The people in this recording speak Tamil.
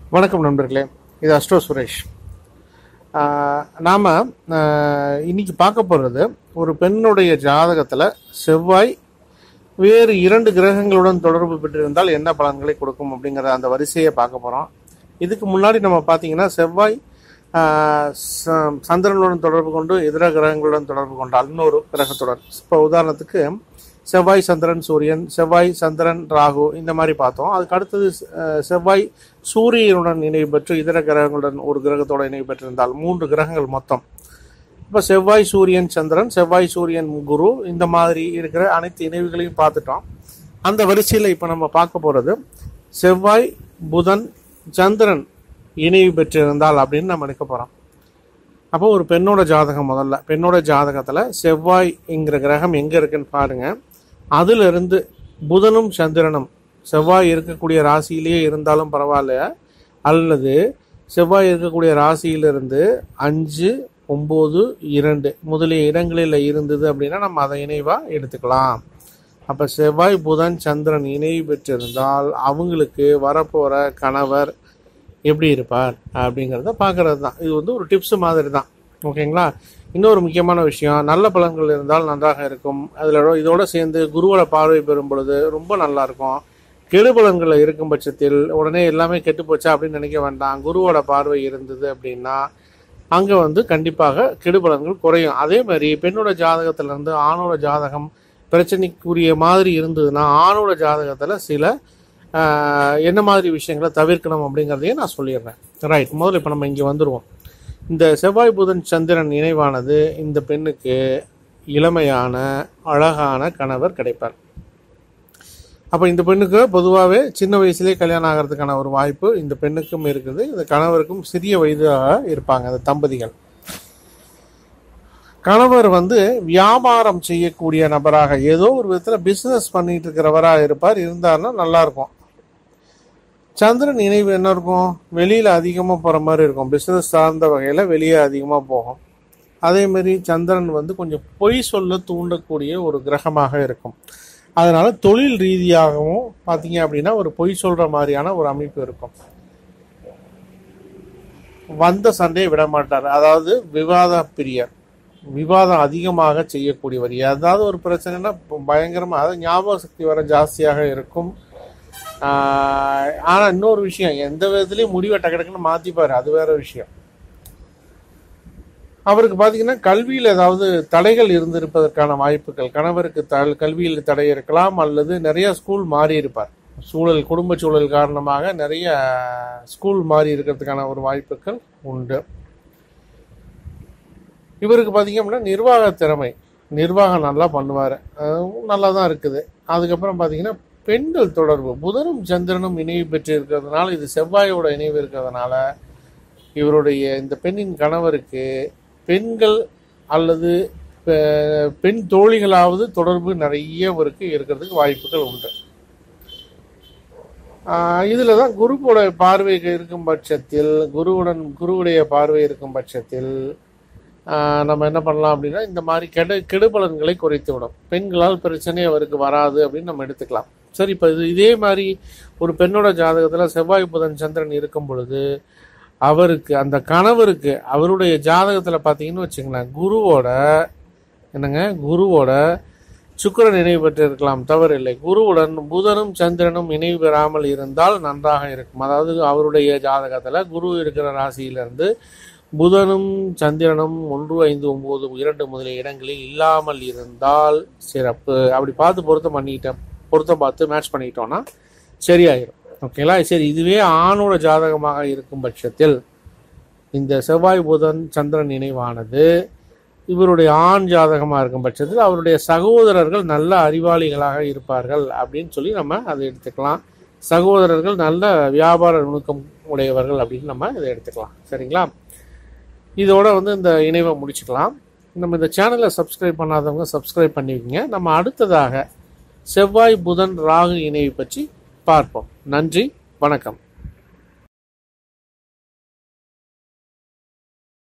வணக்கம் நண்பர்களே இது அஸ்ட்ரோ சுரேஷ் நாம் இன்னைக்கு பார்க்க போகிறது ஒரு பெண்ணுடைய ஜாதகத்தில் செவ்வாய் வேறு இரண்டு கிரகங்களுடன் தொடர்பு பெற்றிருந்தால் என்ன பலன்களை கொடுக்கும் அப்படிங்கிற அந்த வரிசையை பார்க்க போகிறோம் இதுக்கு முன்னாடி நம்ம பார்த்தீங்கன்னா செவ்வாய் ஆஹ், ச- சந்திரனுடன் தொடர்பு கொண்டு இதர கிரகங்களுடன் தொடர்பு கொண்டால் இன்னொரு கிரகத்துடன் இப்போ உதாரணத்துக்கு செவ்வாய் சந்திரன் சூரியன் செவ்வாய் சந்திரன் ராகு இந்த மாதிரி பார்த்தோம் அதுக்கு அடுத்தது அஹ், செவ்வாய் சூரியனுடன் இணைவு பெற்று இதர கிரகங்களுடன் ஒரு கிரகத்தோட இணைவு பெற்றிருந்தால் மூன்று கிரகங்கள் மொத்தம் இப்போ செவ்வாய் சூரியன் சந்திரன் செவ்வாய் சூரியன் குரு இந்த மாதிரி இருக்கிற அனைத்து இணைவுகளையும் பார்த்துட்டோம் அந்த வரிசையில் இப்போ நம்ம பார்க்க போகிறது செவ்வாய் புதன் சந்திரன் இணைவு பெற்றிருந்தால் அப்படின்னு நம்ம எடுக்க போகிறோம் அப்போ ஒரு பெண்ணோட ஜாதகம் முதல்ல பெண்ணோட ஜாதகத்தில் செவ்வாய்ங்கிற கிரகம் எங்கே இருக்குன்னு பாருங்க அதிலிருந்து புதனும் சந்திரனும் செவ்வாய் இருக்கக்கூடிய ராசியிலேயே இருந்தாலும் பரவாயில்ல அல்லது செவ்வாய் இருக்கக்கூடிய ராசியிலிருந்து அஞ்சு ஒம்பது இரண்டு முதலிய இடங்களில் இருந்தது அப்படின்னா நம்ம அதை இணைவாக எடுத்துக்கலாம் அப்போ செவ்வாய் புதன் சந்திரன் இணைவு பெற்றிருந்தால் அவங்களுக்கு வரப்போகிற கணவர் எப்படி இருப்பார் அப்படிங்கிறத பார்க்கறது தான் இது வந்து ஒரு டிப்ஸ் மாதிரி தான் ஓகேங்களா இன்னொரு முக்கியமான விஷயம் நல்ல பலன்கள் இருந்தால் நன்றாக இருக்கும் அதில் இதோட சேர்ந்து குருவோட பார்வை பெறும் பொழுது ரொம்ப நல்லா இருக்கும் கெடு பலன்கள் இருக்கும் பட்சத்தில் உடனே எல்லாமே கெட்டு போச்சா அப்படின்னு நினைக்க வேண்டாம் குருவோட பார்வை இருந்தது அப்படின்னா அங்கே வந்து கண்டிப்பாக கெடு பலன்கள் குறையும் அதே மாதிரி பெண்ணோட ஜாதகத்துல இருந்து ஆணோட ஜாதகம் பிரச்சனைக்குரிய மாதிரி இருந்ததுன்னா ஆணோட ஜாதகத்தில் சில ஆஹ், என்ன மாதிரி விஷயங்களை தவிர்க்கணும் அப்படிங்கிறதையும் நான் சொல்லிடுறேன் ரைட் முதல்ல இப்போ நம்ம இங்கே வந்துடுவோம் இந்த செவ்வாய் புதன் சந்திரன் இணைவானது இந்த பெண்ணுக்கு இளமையான அழகான கணவர் கிடைப்பார் அப்போ இந்த பெண்ணுக்கு பொதுவாகவே சின்ன வயசுலேயே கல்யாணம் ஆகிறதுக்கான ஒரு வாய்ப்பு இந்த பெண்ணுக்கும் இருக்குது இந்த கணவருக்கும் சிறிய வயதாக இருப்பாங்க அந்த தம்பதிகள் கணவர் வந்து வியாபாரம் செய்யக்கூடிய நபராக ஏதோ ஒரு விதத்தில் பிஸ்னஸ் பண்ணிட்டு இருக்கிறவராக இருப்பார் இருந்தாருன்னா நல்லா இருக்கும் சந்திரன் இணைவு என்ன இருக்கும் வெளியில் அதிகமாக போகிற மாதிரி இருக்கும் பிஸ்னஸ் சார்ந்த வகையில் வெளியே அதிகமாக போகும் அதே மாதிரி சந்திரன் வந்து கொஞ்சம் பொய் சொல்ல தூண்டக்கூடிய ஒரு கிரகமாக இருக்கும் அதனால தொழில் ரீதியாகவும் பார்த்தீங்க அப்படின்னா ஒரு பொய் சொல்கிற மாதிரியான ஒரு அமைப்பு இருக்கும் வந்த சண்டையை விட மாட்டார் அதாவது விவாத பிரியர் விவாதம் அதிகமாக செய்யக்கூடியவர் ஏதாவது ஒரு பிரச்சனைனா பயங்கரமாக அதாவது ஞாபக சக்தி வர ஜாஸ்தியாக இருக்கும் ஆஹ் ஆனா இன்னொரு விஷயம் எந்த விதத்துலயும் முடிவை டக்கு டக்குன்னு மாத்திப்பாரு அது வேற விஷயம் அவருக்கு பாத்தீங்கன்னா கல்வியில் ஏதாவது தடைகள் இருந்திருப்பதற்கான வாய்ப்புகள் கணவருக்கு த கல்வியில் தடை இருக்கலாம் அல்லது நிறைய ஸ்கூல் மாறி இருப்பார் சூழல் குடும்ப சூழல் காரணமாக நிறைய ஸ்கூல் மாறி இருக்கிறதுக்கான ஒரு வாய்ப்புகள் உண்டு இவருக்கு பார்த்தீங்க அப்படின்னா நிர்வாக திறமை நிர்வாகம் நல்லா பண்ணுவார் நல்லா தான் இருக்குது அதுக்கப்புறம் பார்த்தீங்கன்னா பெண்கள் தொடர்பு புதனும் சந்திரனும் இணைவு பெற்று இருக்கிறதுனால இது செவ்வாயோட இணைவு இருக்கிறதுனால இவருடைய இந்த பெண்ணின் கணவருக்கு பெண்கள் அல்லது பெ- பெண் தோழிகளாவது தொடர்பு நிறைய இவருக்கு இருக்கிறதுக்கு வாய்ப்புகள் உண்டு ஆஹ் இதுல தான் குருவோட பார்வை இருக்கும் பட்சத்தில் குருவுடன் குருவுடைய பார்வை இருக்கும் பட்சத்தில் ஆஹ் நம்ம என்ன பண்ணலாம் அப்படின்னா இந்த மாதிரி கெடு கெடுபலன்களை குறைத்து விடும் பெண்களால் பிரச்சனை அவருக்கு வராது அப்படின்னு நம்ம எடுத்துக்கலாம் சரி இப்போ இது இதே மாதிரி ஒரு பெண்ணோட ஜாதகத்தில் செவ்வாய் புதன் சந்திரன் இருக்கும் பொழுது அவருக்கு அந்த கணவருக்கு அவருடைய ஜாதகத்தில் பார்த்தீங்கன்னு வச்சுங்களேன் குருவோட என்னங்க குருவோட சுக்கிரன் இணைவு பெற்றிருக்கலாம் தவறில்லை குருவுடன் புதனும் சந்திரனும் இணைவு பெறாமல் இருந்தால் நன்றாக இருக்கும் அதாவது அவருடைய ஜாதகத்தில் குரு இருக்கிற ராசியிலிருந்து புதனும் சந்திரனும் ஒன்று ஐந்து ஒன்பது இரண்டு முதலிய இடங்களில் இல்லாமல் இருந்தால் சிறப்பு அப்படி பார்த்து பொருத்தம் பண்ணிட்டோம் பொருத்தம் பார்த்து மேட்ச் பண்ணிட்டோம்னா சரியாயிரும் ஓகேங்களா சரி இதுவே ஆணோட ஜாதகமாக இருக்கும் பட்சத்தில் இந்த செவ்வாய் புதன் சந்திரன் இணைவானது இவருடைய ஆண் ஜாதகமாக இருக்கும் பட்சத்தில் அவருடைய சகோதரர்கள் நல்ல அறிவாளிகளாக இருப்பார்கள் அப்படின்னு சொல்லி நம்ம அதை எடுத்துக்கலாம் சகோதரர்கள் நல்ல வியாபார நுணுக்கம் உடையவர்கள் அப்படின்னு நம்ம இதை எடுத்துக்கலாம் சரிங்களா இதோட வந்து இந்த இணைவை முடிச்சுக்கலாம் நம்ம இந்த சேனலை சப்ஸ்கிரைப் பண்ணாதவங்க சப்ஸ்கிரைப் பண்ணிக்கோங்க நம்ம அடுத்ததாக செவ்வாய் புதன் ராகு இணைவை பற்றி பார்ப்போம் நன்றி வணக்கம்